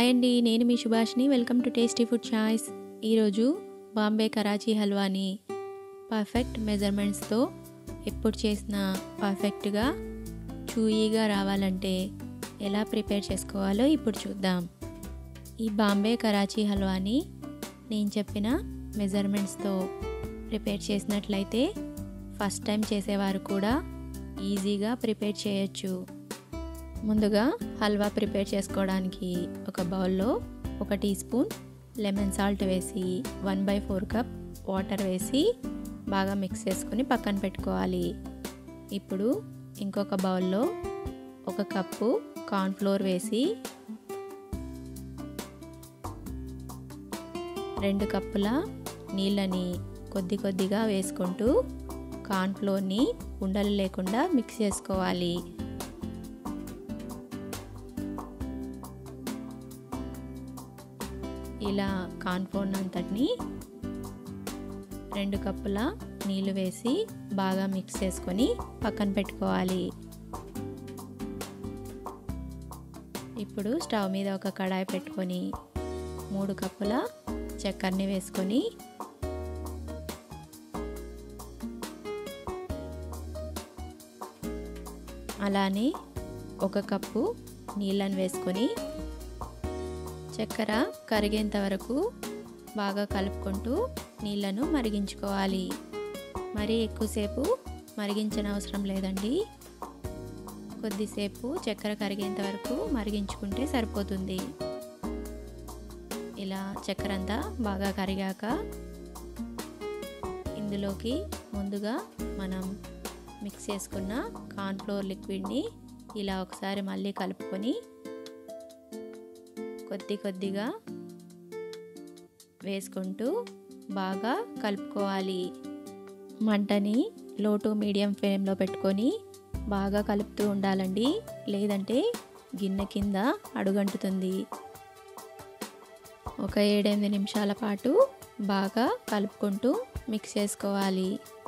hi అండి నేను మీ సుభాష్ని welcome to tasty food choice ఈరోజు బాంబే కరాచీ హల్వాని పర్ఫెక్ట్ మెజర్మెంట్స్తో ఎప్పుడు చేసినా పర్ఫెక్ట్గా చూయీగా రావాలంటే ఎలా ప్రిపేర్ చేసుకోవాలో ఇప్పుడు చూద్దాం ఈ బాంబే కరాచీ హల్వాని నేను చెప్పిన మెజర్మెంట్స్తో ప్రిపేర్ చేసినట్లయితే ఫస్ట్ టైం చేసేవారు కూడా ఈజీగా ప్రిపేర్ చేయొచ్చు ముందుగా హల్వా ప్రిపేర్ చేసుకోవడానికి ఒక బౌల్లో ఒక టీ స్పూన్ లెమన్ సాల్ట్ వేసి one by four cup water వేసి బాగా మిక్స్ చేసుకుని పక్కన పెట్టుకోవాలి ఇప్పుడు ఇంకొక బౌల్లో ఒక కప్పు కార్న్ఫ్లోర్ వేసి రెండు కప్పుల నీళ్ళని కొద్ది కొద్దిగా వేసుకుంటూ కార్న్ఫ్లోర్ని ఉండలు లేకుండా మిక్స్ చేసుకోవాలి ఇలా కార్న్ఫ్లోర్ అంతటిని రెండు కప్పుల నీళ్ళు వేసి బాగా మిక్స్ చేసుకొని పక్కన పెట్టుకోవాలి ఇప్పుడు స్టవ్ మీద ఒక కడాయి పెట్టుకొని మూడు కప్పుల చక్కెరని వేసుకొని అలానే ఒక కప్పు నీళ్ళని వేసుకొని చక్కెర కరిగేంత వరకు బాగా కలుపుకుంటూ నీళ్ళను మరిగించుకోవాలి మరీ ఎక్కువసేపు మరిగించిన అవసరం లేదండి కొద్దిసేపు చక్కెర కరిగేంత వరకు మరిగించుకుంటే సరిపోతుంది ఇలా చక్కెర అంతా బాగా కరిగాక ఇందులోకి ముందుగా మనం మిక్స్ చేసుకున్న కార్న్ఫ్లోర్ లిక్విడ్ని ఇలా ఒకసారి మళ్ళీ కలుపుకొని కొద్ది కొద్దిగా వేసుకుంటూ బాగా కలుపుకోవాలి మంటని లో టు మీడియం ఫ్లేమ్లో పెట్టుకొని బాగా కలుపుతూ ఉండాలండి లేదంటే గిన్నె కింద అడుగంటుతుంది ఒక ఏడెనిమిది నిమిషాల పాటు బాగా కలుపుకుంటూ మిక్స్ చేసుకోవాలి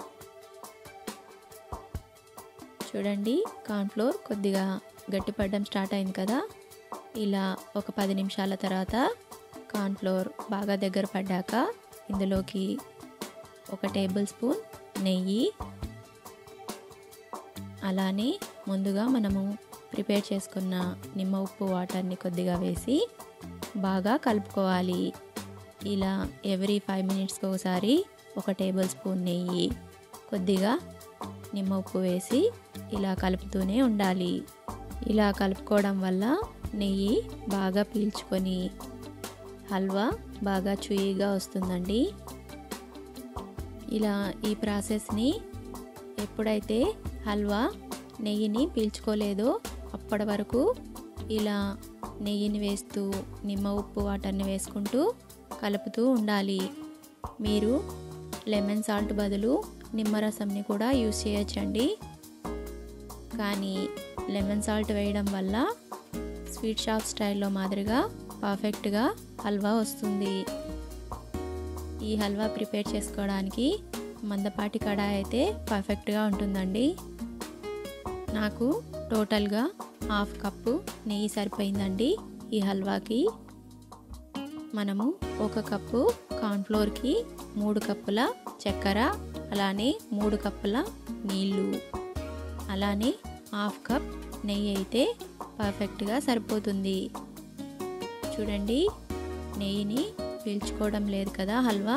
చూడండి కార్న్ఫ్లోర్ కొద్దిగా గట్టిపడడం స్టార్ట్ అయింది కదా ఇలా ఒక పది నిమిషాల తర్వాత కార్న్ఫ్లోర్ బాగా దగ్గర పడ్డాక ఇందులోకి ఒక టేబుల్ స్పూన్ నెయ్యి అలానే ముందుగా మనము ప్రిపేర్ చేసుకున్న నిమ్మ ఉప్పు వాటర్ని కొద్దిగా వేసి బాగా కలుపుకోవాలి ఇలా ఎవ్రీ ఫైవ్ మినిట్స్కి ఒకసారి ఒక టేబుల్ స్పూన్ నెయ్యి కొద్దిగా నిమ్మ ఉప్పు వేసి ఇలా కలుపుతూనే ఉండాలి ఇలా కలుపుకోవడం వల్ల నెయ్యి బాగా పీల్చుకొని హల్వా బాగా చూయిగా వస్తుందండి ఇలా ఈ ప్రాసెస్ని ఎప్పుడైతే హల్వా నెయ్యిని పీల్చుకోలేదో అప్పటి వరకు ఇలా నెయ్యిని వేస్తూ నిమ్మ ఉప్పు వాటర్ని వేసుకుంటూ కలుపుతూ ఉండాలి మీరు లెమన్ సాల్ట్ బదులు నిమ్మరసంని కూడా యూస్ చేయొచ్చండి కానీ లెమన్ సాల్ట్ వేయడం వల్ల స్వీట్ షాప్ స్టైల్లో మాదిరిగా పర్ఫెక్ట్గా హల్వా వస్తుంది ఈ హల్వా ప్రిపేర్ చేసుకోవడానికి మందపాటి కడాయి అయితే పర్ఫెక్ట్గా ఉంటుందండి నాకు టోటల్గా హాఫ్ కప్పు నెయ్యి సరిపోయిందండి ఈ హల్వాకి మనము ఒక కప్పు కార్న్ఫ్లోర్కి మూడు కప్పుల చక్కెర అలానే మూడు కప్పుల నీళ్ళు అలానే హాఫ్ కప్ నెయ్యి అయితే పర్ఫెక్ట్గా సరిపోతుంది చూడండి నెయ్యిని పీల్చుకోవడం లేదు కదా హల్వా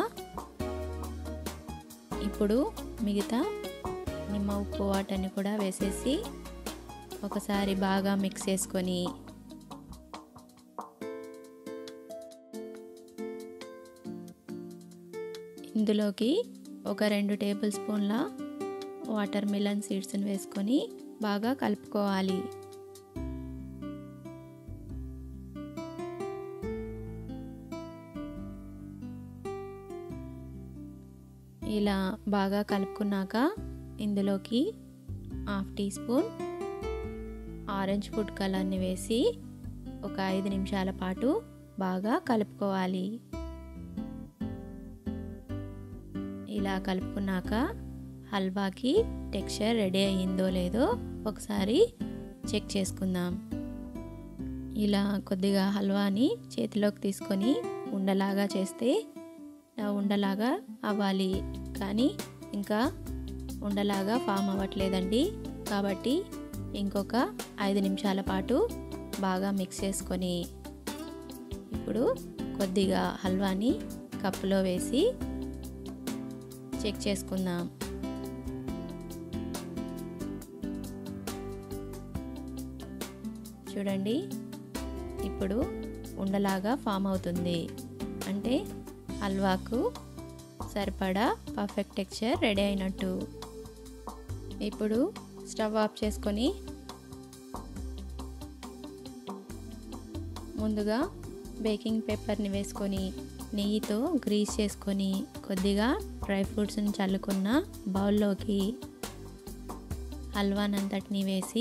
ఇప్పుడు మిగతా నిమ్మ ఉప్పు వాటర్ని కూడా వేసేసి ఒకసారి బాగా మిక్స్ చేసుకొని ఇందులోకి ఒక రెండు టేబుల్ స్పూన్ల వాటర్ మిలన్ సీడ్స్ని వేసుకొని బాగా కలుపుకోవాలి ఇలా బాగా కలుపుకున్నాక ఇందులోకి half teaspoon orange food కలర్ని వేసి ఒక ఐదు నిమిషాల పాటు బాగా కలుపుకోవాలి ఇలా కలుపుకున్నాక హల్వాకి టెక్స్చర్ రెడీ అయ్యిందో లేదో ఒకసారి చెక్ చేసుకుందాం ఇలా కొద్దిగా హల్వాని చేతిలోకి తీసుకొని ఉండలాగా చేస్తే ఉండలాగా అవ్వాలి కానీ ఇంకా ఉండలాగా ఫామ్ అవ్వట్లేదండి కాబట్టి ఇంకొక ఐదు నిమిషాల పాటు బాగా మిక్స్ చేసుకొని ఇప్పుడు కొద్దిగా హల్వాని కప్పులో వేసి చెక్ చేసుకుందాం చూడండి ఇప్పుడు ఉండలాగా ఫామ్ అవుతుంది అంటే హల్వాకు సరిపడా పర్ఫెక్ట్ టెక్స్చర్ రెడీ అయినట్టు ఇప్పుడు స్టవ్ ఆఫ్ చేసుకొని ముందుగా బేకింగ్ పేపర్ని వేసుకొని నెయ్యితో గ్రీస్ చేసుకొని కొద్దిగా డ్రై ఫ్రూట్స్ని చల్లుకున్న బౌల్లోకి హల్వానంతటిని వేసి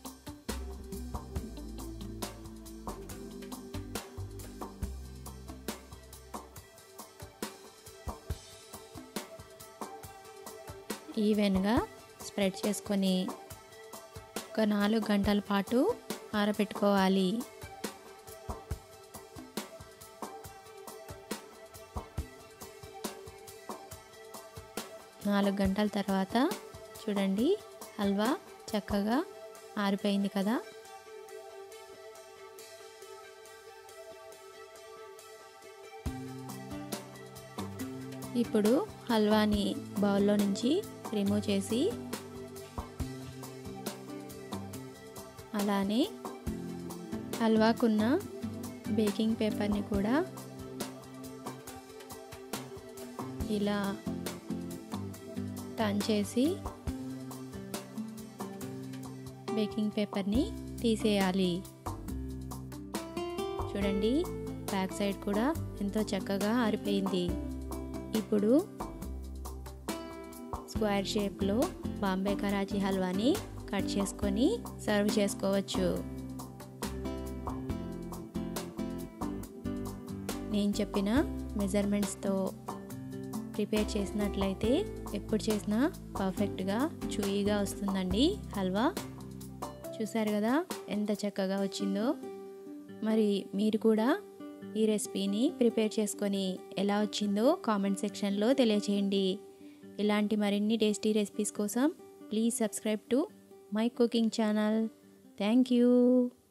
ఈవెన్గా స్ప్రెడ్ చేసుకొని ఒక నాలుగు గంటల పాటు ఆరబెట్టుకోవాలి నాలుగు గంటల తర్వాత చూడండి హల్వా చక్కగా ఆరిపోయింది కదా ఇప్పుడు హల్వాని బౌల్లో నుంచి రిమూవ్ చేసి అలానే హల్వాకున్న బేకింగ్ పేపర్ని కూడా ఇలా టర్న్ చేసి బేకింగ్ పేపర్ని తీసేయాలి చూడండి బ్యాక్ సైడ్ కూడా ఎంతో చక్కగా ఆరిపోయింది ఇప్పుడు స్క్వేర్ షేప్లో బాంబే కరాచీ హల్వాని కట్ చేసుకొని సర్వ్ చేసుకోవచ్చు నేను చెప్పిన మెజర్మెంట్స్తో ప్రిపేర్ చేసినట్లయితే ఎప్పుడు చేసినా పర్ఫెక్ట్గా చూయిగా వస్తుందండి హల్వా చూసారు కదా ఎంత చక్కగా వచ్చిందో మరి మీరు కూడా ఈ రెసిపీని ప్రిపేర్ చేసుకొని ఎలా వచ్చిందో కామెంట్ సెక్షన్లో తెలియచేయండి ఇలాంటి మరిన్ని టేస్టీ రెసిపీస్ కోసం please subscribe to my cooking channel thank you